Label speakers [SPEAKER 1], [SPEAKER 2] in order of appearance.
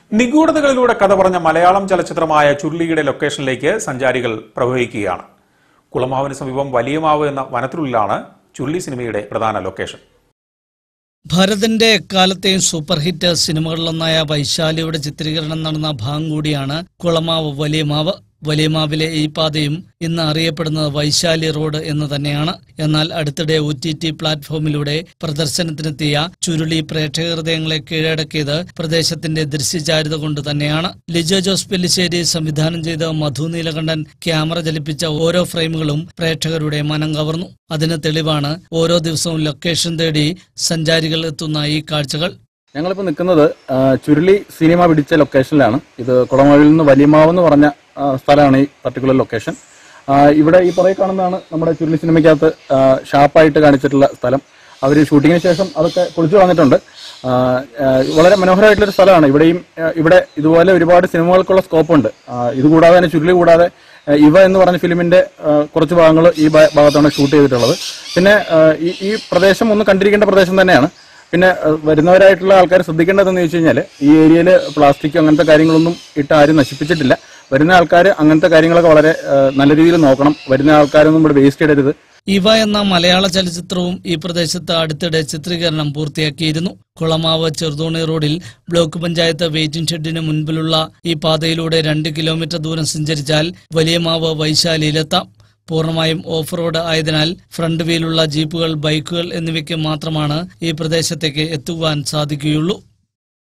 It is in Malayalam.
[SPEAKER 1] നിഗൂഢതകളിലൂടെ കഥ പറഞ്ഞ മലയാളം ചലച്ചിത്രമായ ചുരുളിയുടെ ലൊക്കേഷനിലേക്ക് സഞ്ചാരികൾ പ്രവഹിക്കുകയാണ് കുളമാവിന് സമീപം വലിയമാവ് എന്ന വനത്തിനുള്ളിലാണ് ചുരുളി സിനിമയുടെ പ്രധാന ലൊക്കേഷൻ
[SPEAKER 2] ഭരതന്റെ എക്കാലത്തെയും സൂപ്പർ ഹിറ്റ് സിനിമകളിലൊന്നായ വൈശാലിയുടെ ചിത്രീകരണം നടന്ന ഭാഗം കൂടിയാണ് കുളമാവ് വലിയമാവ് വലിയമാവിലെ ഈ പാതയും ഇന്ന് അറിയപ്പെടുന്നത് വൈശാലി റോഡ് എന്ന് തന്നെയാണ് എന്നാൽ അടുത്തിടെ ഒ ടി ടി പ്ലാറ്റ്ഫോമിലൂടെ പ്രദർശനത്തിനെത്തിയ ചുരുളി പ്രേക്ഷക ഹൃദയങ്ങളെ കീഴടക്കിയത് പ്രദേശത്തിന്റെ ദൃശ്യചാരുത കൊണ്ട് തന്നെയാണ് ലിജോ ജോസ് പെല്ലിശ്ശേരി സംവിധാനം ചെയ്ത മധു നീലകണ്ഠൻ ക്യാമറ ചലിപ്പിച്ച ഓരോ ഫ്രെയിമുകളും പ്രേക്ഷകരുടെ മനം കവർന്നു അതിന് തെളിവാണ് ഓരോ ദിവസവും ലൊക്കേഷൻ തേടി സഞ്ചാരികൾ എത്തുന്ന ഈ കാഴ്ചകൾ
[SPEAKER 3] ഞങ്ങളിപ്പോൾ നിൽക്കുന്നത് ആ, ചുരുളി സിനിമ പിടിച്ച ലൊക്കേഷനിലാണ് ഇത് കുളമാവിൽ നിന്ന് വലിയമാവ് എന്ന് പറഞ്ഞ ആ, സ്ഥലമാണ് ഈ പർട്ടിക്കുലർ ലൊക്കേഷൻ ആ, ഇവിടെ ഈ പുറകെ കാണുന്നതാണ് നമ്മുടെ ചുരുളി സിനിമയ്ക്കകത്ത് ആ, ഷാപ്പായിട്ട് കാണിച്ചിട്ടുള്ള സ്ഥലം അവർ ഷൂട്ടിങ്ങിന് ശേഷം അതൊക്കെ പൊളിച്ചു കളഞ്ഞിട്ടുണ്ട് ആ, ആ, വളരെ മനോഹരമായിട്ടുള്ളൊരു സ്ഥലമാണ് ഇവിടെയും ആ, ഇവിടെ ഇതുപോലെ ഒരുപാട് സിനിമകൾക്കുള്ള സ്കോപ്പുണ്ട് ആ, ഇത് കൂടാതെ തന്നെ ചുരുളി കൂടാതെ ആ, ഇവ എന്ന് പറഞ്ഞ ഫിലിമിന്റെ ആ, കുറച്ച് ഭാഗങ്ങൾ ഈ ഭാ- ഭാഗത്താണ് ഷൂട്ട് ചെയ്തിട്ടുള്ളത് പിന്നെ ആ, ഈ ഈ പ്രദേശം ഒന്ന് കണ്ടിരിക്കേണ്ട പ്രദേശം തന്നെയാണ് പിന്നെ അഹ് വരുന്നവരായിട്ടുള്ള ആൾക്കാർ ശ്രദ്ധിക്കേണ്ടതെന്ന് ചോദിച്ചു കഴിഞ്ഞാൽ ഈ ഏരിയയിൽ പ്ലാസ്റ്റിക് അങ്ങനത്തെ കാര്യങ്ങളൊന്നും ഇട്ട് ആരും നശിപ്പിച്ചിട്ടില്ല വരുന്ന ആൾക്കാർ അങ്ങനത്തെ കാര്യങ്ങളൊക്കെ വളരെ അഹ് നല്ല രീതിയിൽ നോക്കണം വരുന്ന ആൾക്കാരൊന്നും ഇവിടെ വേസ്റ്റ് ഇടരുത്
[SPEAKER 2] ഇവ എന്ന മലയാള ചലച്ചിത്രവും ഈ പ്രദേശത്ത് അടുത്തിടെ ചിത്രീകരണം പൂർത്തിയാക്കിയിരുന്നു കുളമാവ് ചെറുതോണി റോഡിൽ ബ്ലോക്ക് പഞ്ചായത്ത് വെയിറ്റിംഗ് ഷെഡിന് മുൻപിലുള്ള ഈ പാതയിലൂടെ രണ്ട് കിലോമീറ്റർ ദൂരം സഞ്ചരിച്ചാൽ വലിയമാവ് വൈശാലിയിലെത്താം പൂർണ്ണമായും ഓഫ് റോഡ് ആയതിനാൽ ഫ്രണ്ട് വീലുള്ള ജീപ്പുകൾ ബൈക്കുകൾ എന്നിവയ്ക്ക് മാത്രമാണ് ഈ പ്രദേശത്തേക്ക് എത്തുവാൻ സാധിക്കുകയുള്ളൂ